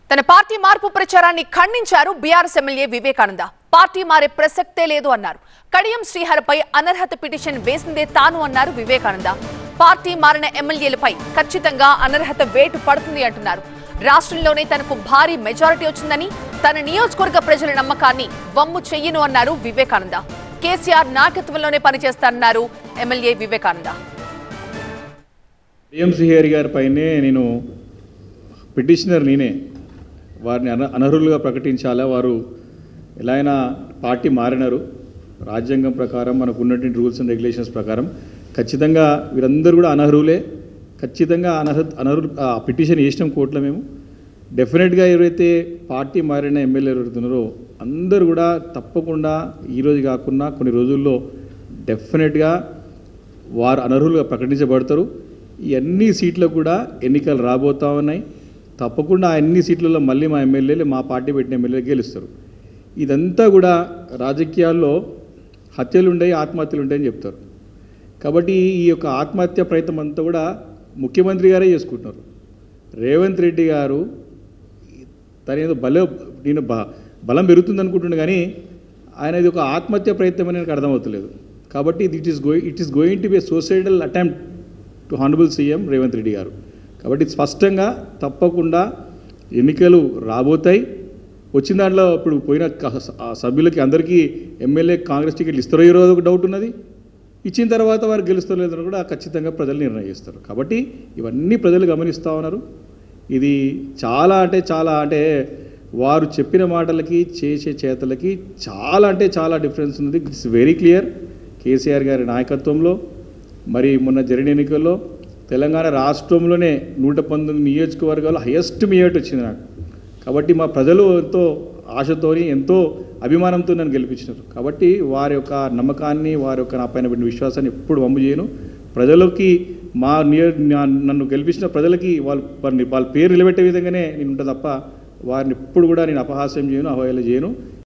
తన పార్టీ మార్పు ప్రచారాన్ని ఖండించారు బీఆర్ఎస్ ఎమ్మెల్యే వివేకానంద పార్టీ మారే ప్రసక్తే లేదు అన్నారు కడియం శ్రీహరిపై అనర్హత పిటిషన్ వేసిందే తాను అన్నారు వివేకానంద పార్టీ మారిన ఎమ్మెల్యేలపై ఖచ్చితంగా అనర్హత వేటు పడుతుంది అంటున్నారు రాష్ట్రంలోనే తనకు భారీ మెజారిటీ వచ్చిందని తన నియోజకవర్గ ప్రజల నమ్మకాన్ని వమ్ము చెయ్యను అన్నారు వివేకానంద కేసీఆర్ నాయకత్వంలోనే పనిచేస్తానన్నారు ఎమ్మెల్యే వివేకానంద టీఎంసీ హేరి గారి పైనే నేను పిటిషనర్ నేనే వారిని అన అనర్హులుగా ప్రకటించాలా వారు ఎలా అయినా పార్టీ మారినారు రాజ్యాంగం ప్రకారం మనకు ఉన్నటువంటి రూల్స్ అండ్ రెగ్యులేషన్స్ ప్రకారం ఖచ్చితంగా వీరందరూ కూడా అనర్హులే ఖచ్చితంగా అనర్హ అనర్హులు ఆ పిటిషన్ వేసినాం కోర్టులో మేము డెఫినెట్గా ఎవరైతే పార్టీ మారిన ఎమ్మెల్యేలు ఎవరుతున్నారో అందరూ కూడా తప్పకుండా ఈరోజు కాకుండా కొన్ని రోజుల్లో డెఫినెట్గా వారు అనర్హులుగా ప్రకటించబడతారు ఈ అన్ని సీట్లకు కూడా ఎన్నికలు రాబోతా ఉన్నాయి తప్పకుండా ఆ అన్ని సీట్లలో మళ్ళీ మా ఎమ్మెల్యేలు మా పార్టీ పెట్టిన ఎమ్మెల్యేలు గెలుస్తారు ఇదంతా కూడా రాజకీయాల్లో హత్యలు ఉండయి ఆత్మహత్యలు ఉంటాయని చెప్తారు కాబట్టి ఈ యొక్క ఆత్మహత్య ప్రయత్నం అంతా కూడా ముఖ్యమంత్రి గారే చేసుకుంటున్నారు రేవంత్ రెడ్డి గారు తన ఏదో బల నేను బ బలం పెరుగుతుంది అనుకుంటుండే కానీ ఆయన ఇది ఒక ఆత్మహత్య ప్రయత్నం అని నాకు అర్థమవుతలేదు కాబట్టి it is going it is going to be suicidal attempt to honourable CM Revanth Reddy గారు కాబట్టి స్పష్టంగా తప్పకుండా ఎన్నికలు రాబోతాయి వచ్చిన దాంట్లో ఇప్పుడు పోయిన క- ఆ సభ్యులకి అందరికీ ఎమ్మెల్యే కాంగ్రెస్ టికెట్లు ఇస్తారో ఈ రోజు ఒక డౌట్ ఉన్నది ఇచ్చిన తర్వాత వారు గెలుస్తారో లేదో కూడా ఖచ్చితంగా ప్రజలు నిర్ణయిస్తారు కాబట్టి ఇవన్నీ ప్రజలు గమనిస్తూ ఉన్నారు ఇది చాలా అంటే చాలా అంటే వారు చెప్పిన మాటలకి చేసే చేతలకి చాలా అంటే చాలా డిఫరెన్స్ ఉంది ఇట్స్ వెరీ క్లియర్ కేసీఆర్ గారి నాయకత్వంలో మరి మొన్న జరిగిన ఎన్నికల్లో తెలంగాణ రాష్ట్రంలోనే నూట పంతొమ్మిది నియోజకవర్గాల్లో హైయెస్ట్ మేయట్ వచ్చింది నాకు కాబట్టి మా ప్రజలు ఎంతో ఆశతోని ఎంతో అభిమానంతో నన్ను గెలిపించినారు కాబట్టి వారి యొక్క నమ్మకాన్ని వారి యొక్క నా పైన పెట్టిన విశ్వాసాన్ని ఎప్పుడు వమ్ము చేయను ప్రజలకి మా నియ నా- నన్ను గెలిపించిన ప్రజలకి వాళ్ళు వారిని వాళ్ళ పేరు నిలబెట్టే విధంగానే నేను ఉంటా తప్ప వారిని ఎప్పుడు కూడా నేను అపహాస్యం చేయను అవహేళన చేయను